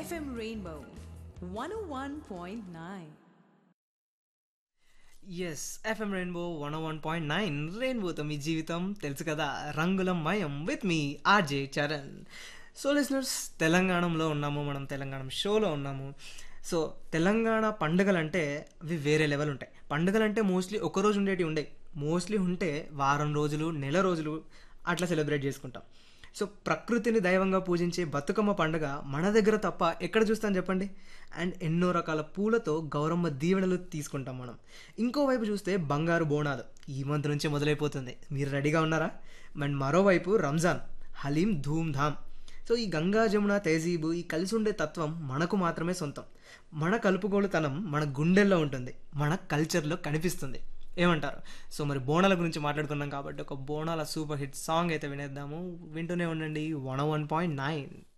FM Rainbow 101.9. Yes FM rainbow one one point nine రెయిన్బోతో మీ జీవితం తెలుసు కదా రంగుల మయం విత్ మీ ఆర్జే చరణ్ సో లిసనర్స్ తెలంగాణలో ఉన్నాము మనం తెలంగాణ షోలో ఉన్నాము సో తెలంగాణ పండుగలు అంటే అవి వేరే లెవెల్ ఉంటాయి పండుగలు అంటే మోస్ట్లీ ఒక రోజు ఉండేటివి ఉండేవి మోస్ట్లీ ఉంటే వారం రోజులు నెల రోజులు అట్లా సెలబ్రేట్ చేసుకుంటాం సో ప్రకృతిని దైవంగా పూజించే బతుకమ్మ పండుగ మన దగ్గర తప్ప ఎక్కడ చూస్తాం చెప్పండి అండ్ ఎన్నో రకాల పూలతో గౌరమ్మ దీవెనలు తీసుకుంటాం మనం ఇంకోవైపు చూస్తే బంగారు బోనాలు ఈ మంత్ నుంచే మొదలైపోతుంది మీరు రెడీగా ఉన్నారా అండ్ మరోవైపు రంజాన్ హలీం ధూమ్ ధామ్ సో ఈ గంగా జమున తేజీబు ఈ కలిసి ఉండే తత్వం మనకు మాత్రమే సొంతం మన కలుపుగోలుతనం మన గుండెల్లో ఉంటుంది మన కల్చర్లో కనిపిస్తుంది ఏమంటారు సో మరి బోనాల గురించి మాట్లాడుకున్నాం కాబట్టి ఒక బోనాల సూపర్ హిట్ సాంగ్ అయితే వినేద్దాము వింటూనే ఉండండి వన్ వన్ పాయింట్ నైన్